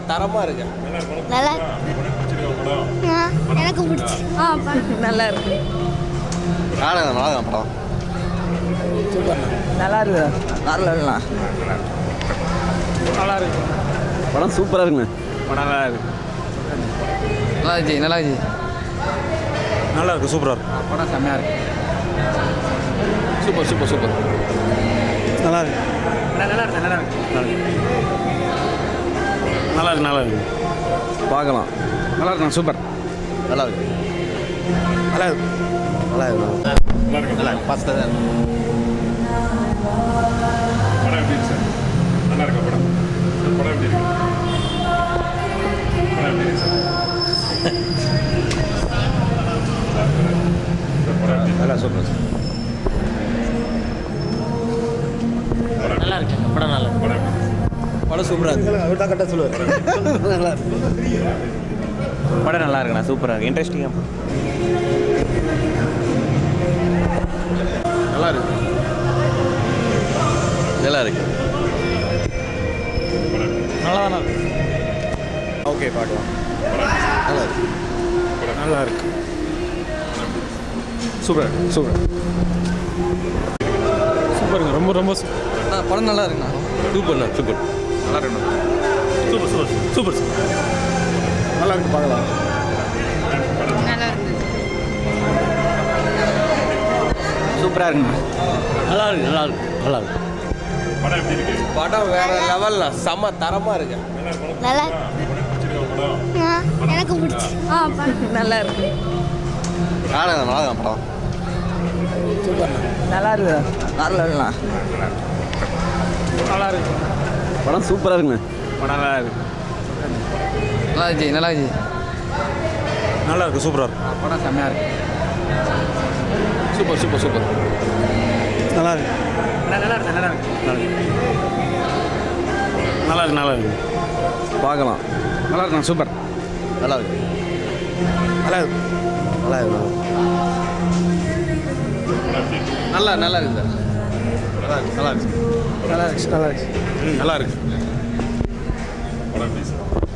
தரமாக இருக்கு நல்லா ஆ, எனக்கு பிடிச்சி ஆ நல்லா இருக்கு நல்லா நல்லா படம் நல்லா இருக்கு நல்லா இருக்கலாம் நல்லா இருக்கு படம் சூப்பராக இருக்குண்ணே படம் நல்லா இருக்கு நல்லா இருந்துச்சு நல்லா இருந்துச்சு நல்லா இருக்கு சூப்பராக இருக்கு படம் செம்மையாக இருக்கு சூப்பர் சூப்பர் சூப்பர் நல்லா இருக்கு நல்லா இருக்கு நல்லா இருக்கு நல்லா இருக்கு நல்லா இருக்கு பார்க்கலாம் நல்லா இருக்கு சூப்பர் நல்லா இருக்கு நல்லா இருக்கு நல்லா இருக்கு நல்லா இருக்கு ஃபஸ்ட்டு தான் படம் எப்படி இருக்கு சார் நல்லா இருக்கா படம் படம் எப்படி இருக்கு படம் எப்படி இருக்கு சார் சார் படம் எப்படி நல்லா சூப்பர் நல்லா இருக்கு படம் நல்லா இருக்கு படம் எப்படி படம் சூப்பராக இருக்கு அவர் தான் கரெக்டாக சொல்லுவார் நல்லா இருக்கு படம் நல்லா இருக்குண்ணா சூப்பராக இருக்கு இன்ட்ரெஸ்டிங்காக நல்லா இருக்கு நல்லா இருக்கு நல்லா தானே இருக்கு ஓகே பார்க்கலாம் நல்லா இருக்கு நல்லா இருக்கு சூப்பர் சூப்பர் சூப்பருங்க ரொம்ப ரொம்ப படம் நல்லா இருக்குண்ணா சூப்பர்ண்ணா சூப்பர் நல்லா இருக்குண்ணா சூப்பர் சூப்பர் சூப்பர் நல்லா இருக்கு பார்க்கலாம் நல்லா இருந்தது சூப்பராக இருக்குண்ணா நல்லா இருக்கு நல்லா இருக்கு நல்லா இருக்கு படம் எப்படி இருக்கு படம் வேற லெவல்ல செம தரமாக இருக்கு நல்லா படம் ஆ, எனக்கு பிடிச்சி ஆ நல்லா இருக்கு நல்லா நல்லா படம் நல்லா இருக்கு நல்லா இருக்கலாம் நல்லா இருக்கு படம் சூப்பராக இருக்குண்ணே படம் நல்லா இருக்கு நல்லா இருந்துச்சு நல்லா இருந்துச்சு நல்லா இருக்கு சூப்பராக இருக்கு படம் செம்மையாக இருக்கு சூப்பர் சூப்பர் சூப்பர் நல்லா இருக்கு நல்லா இருக்கு நல்லா இருக்கு நல்லா இருக்கு நல்லா இருக்கு பார்க்கலாம் நல்லா இருக்கு சூப்பர் நல்லா இருக்கு நல்லா இருக்கு நல்லா இருக்கு நல்லா நல்லா இருக்கு சார் நல்லா இருக்கு நல்லா இருக்கு நல்லா இருக்கு நல்லா இருக்கு படம் எப்படி சார்